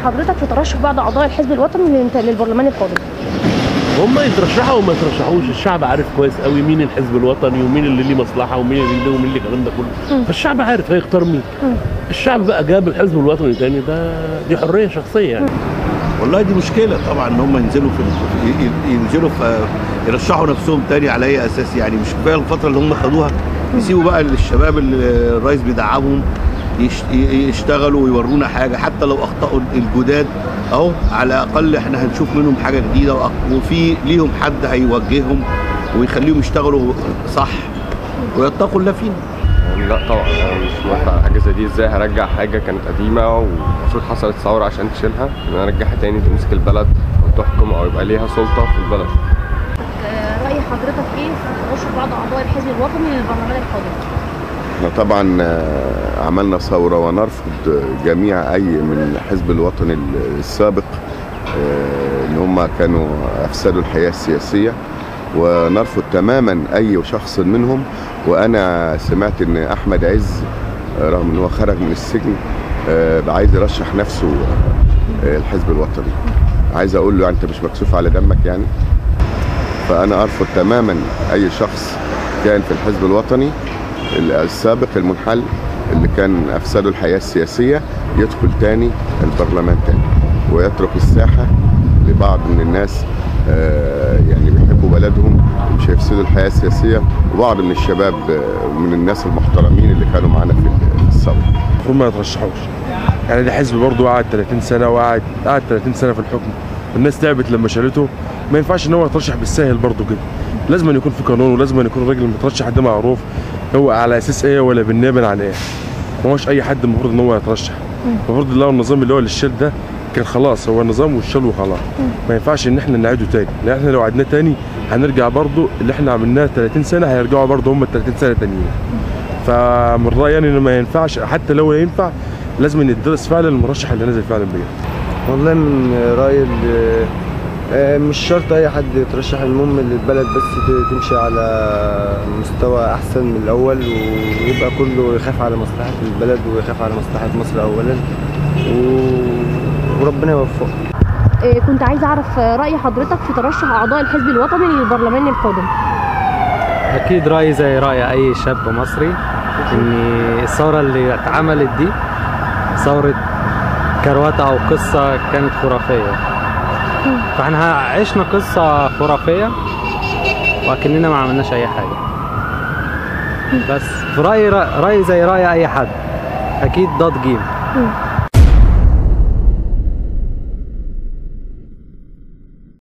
حضرتك في ترشح بعض اعضاء الحزب الوطني للانت- للبرلمان القادم هم يترشحوا وما يترشحوش الشعب عارف كويس قوي مين الحزب الوطني ومين اللي ليه مصلحه ومين اللي ليه ومين اللي الكلام ده كله فالشعب عارف هيختار مين الشعب بقى جاب الحزب الوطني تاني ده دي حريه شخصيه يعني والله دي مشكله طبعا ان هم ينزلوا في ي- ي- ينزلوا في يرشحوا نفسهم تاني على اي اساس يعني مش كفايه الفتره اللي هم خدوها يسيبوا بقى للشباب اللي الرئيس بيدعمهم يش- ي- يشتغلوا ويورونا حاجه حتى لو اخطاوا الجداد اهو على الاقل احنا هنشوف منهم حاجه جديده وأق- وفي ليهم حد هيوجههم ويخليهم يشتغلوا صح ويتقوا الله فينا لا طبعا انا مش موافق على حاجه زي دي ازاي هرجع حاجه كانت قديمه والمفروض حصلت ثوره عشان تشيلها ان انا ارجعها تاني تمسك البلد او تحكم او يبقى ليها سلطه في البلد راي حضرتك ايه في ترشح بعض اعضاء الحزب الوطني للبرلمان القادم احنا طبعا آه، عملنا ثورة ونرفض جميع أي من الحزب الوطني السابق آه، إن هم كانوا أفسدوا الحياة السياسية ونرفض تماما أي شخص منهم وأنا سمعت إن أحمد عز آه، رغم إن هو خرج من السجن آه، عايز يرشح نفسه آه، الحزب الوطني عايز أقول له يعني أنت مش مكسوف على دمك يعني فأنا أرفض تماما أي شخص كان في الحزب الوطني السابق المنحل اللي كان أفسدوا الحياة السياسية يدخل تاني البرلمان تاني ويترك الساحة لبعض من الناس آه، يعني بيحبوا بلدهم ومش هيفسدوا الحياة السياسية وبعض من الشباب آه، من الناس المحترمين اللي كانوا معانا في في الثورة المفروض ما يترشحوش يعني ده حزب برضه قعد 30 سنه وقعد قعد 30 سنه في الحكم والناس تعبت لما شالته ما ينفعش ان هو يترشح بالساهل برضه كده لازم أن يكون في قانون ولازم أن يكون الراجل المترشح ده معروف هو على اساس ايه ولا بالنيابه عن ايه ما هوش اي حد المفروض ان هو يترشح المفروض اللي هو النظام اللي هو للشال ده كان خلاص هو النظام والشال وخلاص ما ينفعش ان احنا نعيده تاني لان احنا لو عدناه تاني هنرجع برضه اللي احنا عملناه 30 سنه هيرجعوا برضه هم ال 30 سنه تانيين فمن رايي يعني انه ما ينفعش حتى لو ينفع لازم إن يدرس فعلا المرشح اللي نازل فعلا بيه والله من رأيي ال- آه، مش شرط أي حد يترشح المهم إن البلد بس ت- تمشي على مستوى أحسن من الأول ويبقى كله يخاف على مصلحة البلد ويخاف على مصلحة مصر أولا و- وربنا يوفقه إيه كنت عايز اعرف راي حضرتك في ترشح اعضاء الحزب الوطني للبرلمان القادم اكيد رايي زي راي اي شاب مصري ان الثوره اللي اتعملت دي ثوره كروته او قصه كانت خرافيه فاحنا عشنا قصه خرافيه وكأننا ما عملناش اي حاجه بس في رايي رايي زي راي اي حد اكيد ضاد جيم